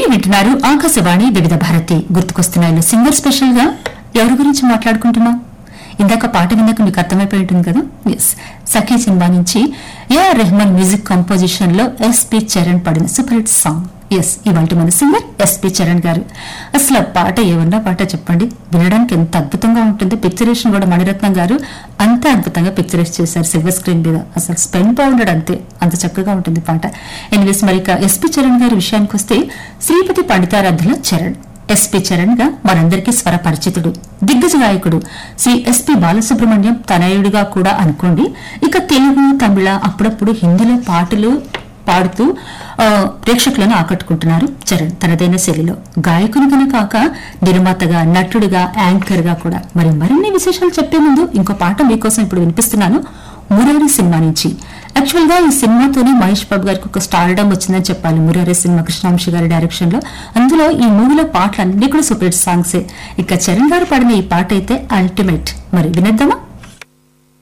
మీరు వింటున్నారు ఆకాశవాణి వివిధ భారతి గుర్తుకొస్తున్నాయి సింగర్ స్పెషల్ గా ఎవరి గురించి మాట్లాడుకుంటున్నాం ఇందాక పాట విన్నాక మీకు అర్థమైపోయి ఉంటుంది కదా ఎస్ సఖీ సినిమా నుంచి ఏఆర్ రెహమాన్ మ్యూజిక్ కంపోజిషన్ లో ఎస్పి చరణ్ పాడిన సూపర్ హిట్ సాంగ్ ఎస్ ఇవాళ మన సింగర్ ఎస్పి చరణ్ గారు అసలు ఆ పాట ఏమన్నా పాట చెప్పండి వినడానికి ఎంత అద్భుతంగా ఉంటుంది పిక్చరేషన్ కూడా మణిరత్నం గారు అంత అద్భుతంగా పిక్చరైజ్ చేశారు సిల్వర్ స్క్రీన్ మీద అసలు స్పెన్ బాగుండడు అంతే అంత చక్కగా ఉంటుంది పాట ఎనివేస్ మరి ఇక ఎస్పి చరణ్ గారి విషయానికి వస్తే శ్రీపతి పండితారాధ్యుల చరణ్ ఎస్పి చరణ్ గా మనందరికీ స్వర పరిచితుడు దిగ్గజ గాయకుడు శ్రీ ఎస్పి బాలసుబ్రహ్మణ్యం తనయుడిగా కూడా అనుకోండి ఇక తెలుగు తమిళ అప్పుడప్పుడు హిందీలో పాటలు పాడుతూ ఆ, ప్రేక్షకులను ఆకట్టుకుంటున్నారు చరణ్ తనదైన శైలిలో గాయకునిగానే కాక నిర్మాతగా నటుడిగా యాంకర్ గా కూడా మరి మరిన్ని విశేషాలు చెప్పే ముందు ఇంకో పాట మీకోసం ఇప్పుడు వినిపిస్తున్నాను మురారి సినిమా నుంచి యాక్చువల్ గా ఈ సినిమాతోనే మహేష్ బాబు గారికి ఒక స్టార్డమ్ వచ్చిందని చెప్పాలి మురారి సినిమా కృష్ణవంశీ గారి డైరెక్షన్ లో అందులో ఈ మూవీలో పాటలు అన్ని కూడా సూపర్ హిట్ సాంగ్సే ఇక చరణ్ గారు పాడిన ఈ పాట అయితే అల్టిమేట్ మరి వినేద్దామా